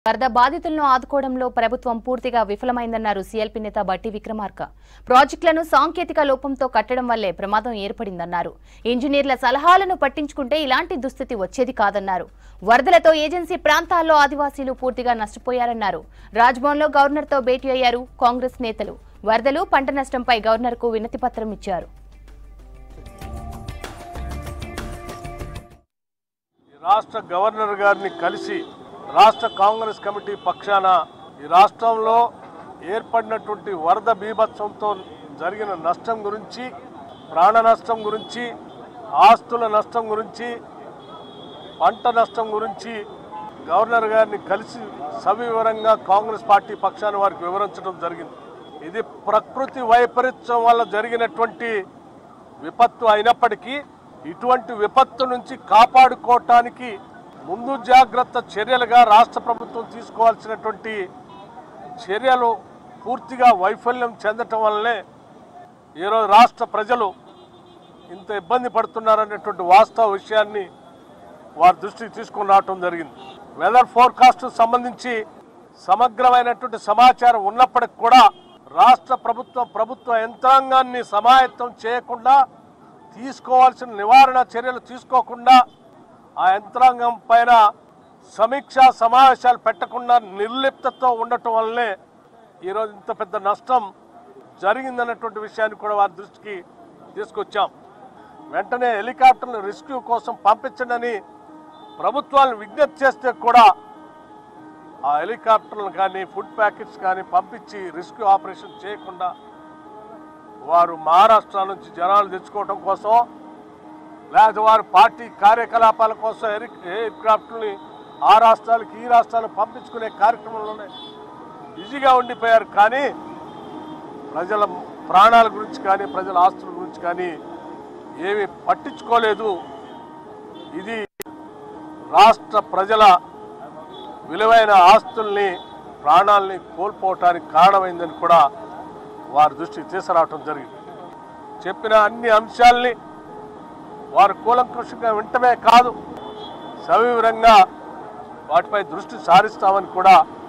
వరద బాధితులను ఆదుకోవడంలో ప్రభుత్వం పూర్తిగా విఫలమైందన్నారు సీఎల్పీ నేత బట్టి విక్రమార్క ప్రాజెక్టులను సాంకేతిక లోపంతో కట్టడం వల్లే ప్రమాదం ఏర్పడిందన్నారు ఇంజనీర్ల సలహాలను పట్టించుకుంటే ఇలాంటి దుస్థితి వచ్చేది కాదన్నారు వరదలతో ఏజెన్సీ ప్రాంతాల్లో ఆదివాసీలు పూర్తిగా నష్టపోయారన్నారు రాజ్భవన్లో గవర్నర్తో భేటీ అయ్యారు కాంగ్రెస్ నేతలు వరదలు పంట నష్టంపై గవర్నర్కు వినతి పత్రం ఇచ్చారు ఈ రాష్ట్ర గవర్నర్ గారిని కలిసి రాష్ట్ర కాంగ్రెస్ కమిటీ పక్షాన ఈ రాష్ట్రంలో ఏర్పడినటువంటి వరద బీభత్సంతో జరిగిన నష్టం గురించి ప్రాణ నష్టం గురించి ఆస్తుల నష్టం గురించి పంట నష్టం గురించి గవర్నర్ గారిని కలిసి సవివరంగా కాంగ్రెస్ పార్టీ పక్షాన వారికి వివరించడం జరిగింది ఇది ప్రకృతి వైపరీత్యం వల్ల జరిగినటువంటి విపత్తు అయినప్పటికీ ఇటువంటి విపత్తు నుంచి కాపాడుకోవటానికి ముందు జాగ్రత్త చర్యలుగా రాష్ట్ర ప్రభుత్వం తీసుకోవాల్సినటువంటి చర్యలు పూర్తిగా వైఫల్యం చెందటం వల్లనే ఈరోజు రాష్ట్ర ప్రజలు ఇంత ఇబ్బంది పడుతున్నారనేటువంటి వాస్తవ విషయాన్ని వారి దృష్టికి తీసుకొని రావటం జరిగింది వెదర్ ఫోర్కాస్ట్ సంబంధించి సమగ్రమైనటువంటి సమాచారం ఉన్నప్పటికి కూడా రాష్ట్ర ప్రభుత్వం ప్రభుత్వ యంత్రాంగాన్ని సమాయత్తం చేయకుండా తీసుకోవాల్సిన నివారణ చర్యలు తీసుకోకుండా ఆ యంత్రాంగం పైన సమీక్షా సమావేశాలు పెట్టకుండా నిర్లిప్తతో ఉండటం వల్లనే ఈరోజు ఇంత పెద్ద నష్టం జరిగిందన్నటువంటి విషయాన్ని కూడా వారి దృష్టికి తీసుకొచ్చాం వెంటనే హెలికాప్టర్లు రెస్క్యూ కోసం పంపించండి ప్రభుత్వాలను విజ్ఞప్తి చేస్తే కూడా ఆ హెలికాప్టర్లు కానీ ఫుడ్ ప్యాకెట్స్ కానీ పంపించి రెస్క్యూ ఆపరేషన్ చేయకుండా వారు మహారాష్ట్ర నుంచి జనాలు తెచ్చుకోవడం కోసం లేదా వారి పార్టీ కార్యకలాపాల కోసం హెలి ఎయిర్క్రాఫ్ట్ని ఆ రాష్ట్రాలకు ఈ రాష్ట్రాలకు పంపించుకునే కార్యక్రమంలోనే బిజీగా ఉండిపోయారు కానీ ప్రజల ప్రాణాల గురించి కానీ ప్రజల ఆస్తుల గురించి కానీ ఏమీ పట్టించుకోలేదు ఇది రాష్ట్ర ప్రజల విలువైన ఆస్తుల్ని ప్రాణాల్ని కోల్పోవటానికి కారణమైందని కూడా వారి దృష్టికి తీసుకురావటం జరిగింది చెప్పిన అన్ని అంశాల్ని వారు కూలంకషంగా వింటమే కాదు సవివరంగా వాటిపై దృష్టి సారిస్తామని కూడా